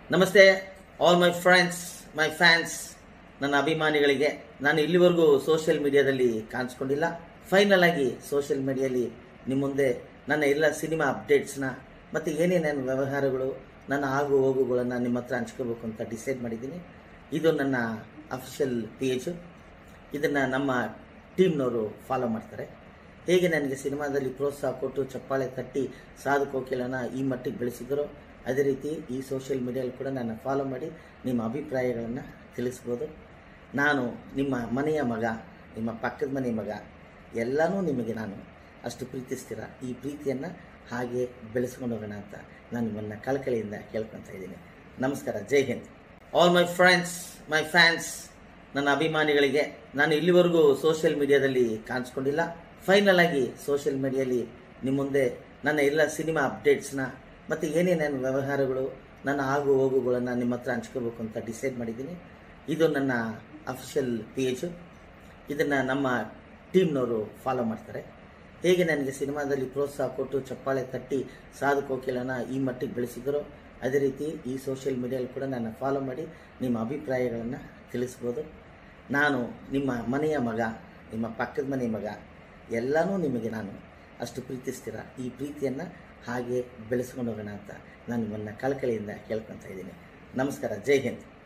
ನಮಸ್ತೆ all my friends my fans ನನ್ನ ಅಭಿಮಾನಿಗಳಿಗೆ ನಾನು ಇಲ್ಲಿವರೆಗೂ ಸೋಷಿಯಲ್ ಮೀಡಿಯಾದಲ್ಲಿ ಕಾಣಿಸ್ಕೊಂಡಿಲ್ಲ ಫೈನಲ್ ಆಗಿ ಸೋಷಿಯಲ್ ಮೀಡಿಯಲ್ಲಿ ನಿಮ್ಮ ಮುಂದೆ ನನ್ನ ಎಲ್ಲ ಸಿನಿಮಾ ಅಪ್ಡೇಟ್ಸ್ನ ಮತ್ತು ಏನೇನೇನು ವ್ಯವಹಾರಗಳು ನನ್ನ ಆಗು ಹೋಗುಗಳನ್ನು ನಿಮ್ಮ ಹತ್ರ ಹಂಚ್ಕೋಬೇಕು ಅಂತ ಡಿಸೈಡ್ ಮಾಡಿದ್ದೀನಿ ಇದು ನನ್ನ ಅಫಿಷಿಯಲ್ ಪೇಜು ಇದನ್ನು ನಮ್ಮ ಟೀಮ್ನವರು ಫಾಲೋ ಮಾಡ್ತಾರೆ ಹೇಗೆ ನನಗೆ ಸಿನಿಮಾದಲ್ಲಿ ಪ್ರೋತ್ಸಾಹ ಕೊಟ್ಟು ಚಪ್ಪಾಳೆ ತಟ್ಟಿ ಸಾಧು ಕೋಕಿಲನ ಈ ಮಟ್ಟಿಗೆ ಬೆಳೆಸಿದರೋ ಅದೇ ರೀತಿ ಈ ಸೋಷಿಯಲ್ ಮೀಡಿಯಲ್ಲಿ ಕೂಡ ನನ್ನ ಫಾಲೋ ಮಾಡಿ ನಿಮ್ಮ ಅಭಿಪ್ರಾಯಗಳನ್ನು ತಿಳಿಸ್ಬೋದು ನಾನು ನಿಮ್ಮ ಮನೆಯ ಮಗ ನಿಮ್ಮ ಪಕ್ಕದ ಮನೆ ಮಗ ಎಲ್ಲನೂ ನಿಮಗೆ ನಾನು ಅಷ್ಟು ಪ್ರೀತಿಸ್ತೀರ ಈ ಪ್ರೀತಿಯನ್ನು ಹಾಗೆ ಬೆಳೆಸ್ಕೊಂಡು ಹೋಗೋಣ ಅಂತ ನಾನು ನಿಮ್ಮನ್ನು ಕಳಕಳಿಯಿಂದ ಕೇಳ್ಕೊತಾ ಇದ್ದೀನಿ ನಮಸ್ಕಾರ ಜೈ ಹಿಂದ್ all my friends my fans ನನ್ನ ಅಭಿಮಾನಿಗಳಿಗೆ ನಾನು ಇಲ್ಲಿವರೆಗೂ ಸೋಷಿಯಲ್ ಮೀಡಿಯಾದಲ್ಲಿ ಕಾಣಿಸ್ಕೊಂಡಿಲ್ಲ ಫೈನಲ್ ಆಗಿ ಸೋಷಿಯಲ್ ಮೀಡಿಯಲ್ಲಿ ನಿಮ್ಮ ಮುಂದೆ ನನ್ನ ಎಲ್ಲ ಸಿನಿಮಾ ಅಪ್ಡೇಟ್ಸ್ನ ಮತ್ತು ಏನೇನೇನು ವ್ಯವಹಾರಗಳು ನನ್ನ ಆಗು ಹೋಗುಗಳನ್ನು ನಿಮ್ಮ ಹತ್ರ ಹಂಚ್ಕೋಬೇಕು ಅಂತ ಡಿಸೈಡ್ ಮಾಡಿದ್ದೀನಿ ಇದು ನನ್ನ ಅಫಿಷಿಯಲ್ ಪೇಜು ಇದನ್ನು ನಮ್ಮ ಟೀಮ್ನವರು ಫಾಲೋ ಮಾಡ್ತಾರೆ ಹೇಗೆ ನನಗೆ ಸಿನಿಮಾದಲ್ಲಿ ಪ್ರೋತ್ಸಾಹ ಕೊಟ್ಟು ಚಪ್ಪಾಳೆ ತಟ್ಟಿ ಸಾಧು ಕೋಕಿಲನ ಈ ಮಟ್ಟಿಗೆ ಬೆಳೆಸಿದರೋ ಅದೇ ರೀತಿ ಈ ಸೋಷಿಯಲ್ ಮೀಡಿಯಲ್ಲಿ ಕೂಡ ನನ್ನ ಫಾಲೋ ಮಾಡಿ ನಿಮ್ಮ ಅಭಿಪ್ರಾಯಗಳನ್ನು ತಿಳಿಸ್ಬೋದು ನಾನು ನಿಮ್ಮ ಮನೆಯ ಮಗ ನಿಮ್ಮ ಪಕ್ಕದ ಮನೆ ಮಗ ಎಲ್ಲನೂ ನಿಮಗೆ ನಾನು ಅಷ್ಟು ಪ್ರೀತಿಸ್ತೀರ ಈ ಪ್ರೀತಿಯನ್ನು ಹಾಗೆ ಬೆಳೆಸ್ಕೊಂಡು ಹೋಗೋಣ ಅಂತ ನಾನು ನಿಮ್ಮನ್ನು ಕಳಕಳಿಯಿಂದ ಕೇಳ್ಕೊತಾ ಇದ್ದೀನಿ ನಮಸ್ಕಾರ ಜೈ ಹಿಂದ್